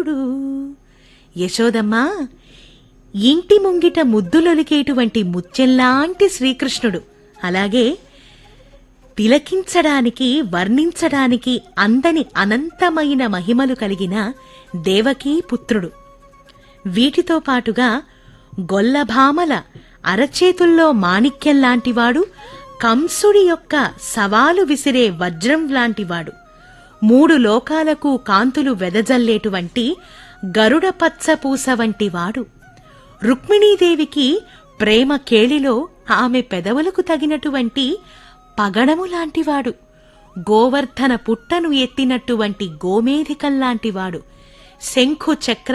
యశోదమ్మా ఇంటి ముంగిట ముద్దులొలికేటువంటి ముత్యంలాంటి శ్రీకృష్ణుడు అలాగే తిలకించడానికి వర్ణించడానికి అందని అనంతమైన మహిమలు కలిగిన దేవకీ పుత్రుడు వీటితో పాటుగా గొల్లభామల అరచేతుల్లో మాణిక్యంలాంటివాడు కంసుడి యొక్క సవాలు విసిరే వజ్రం లాంటివాడు మూడు లోకాలకు కాంతులు వెదజల్లేటువంటి గరుడ పచ్చపూస వంటివాడు రుక్మిణీదేవికి ప్రేమ కేళిలో ఆమె పెదవులకు తగినటువంటి పగడము లాంటివాడు గోవర్ధన పుట్టను ఎత్తినటువంటి గోమేధికల్లాంటివాడు శంఖు చక్ర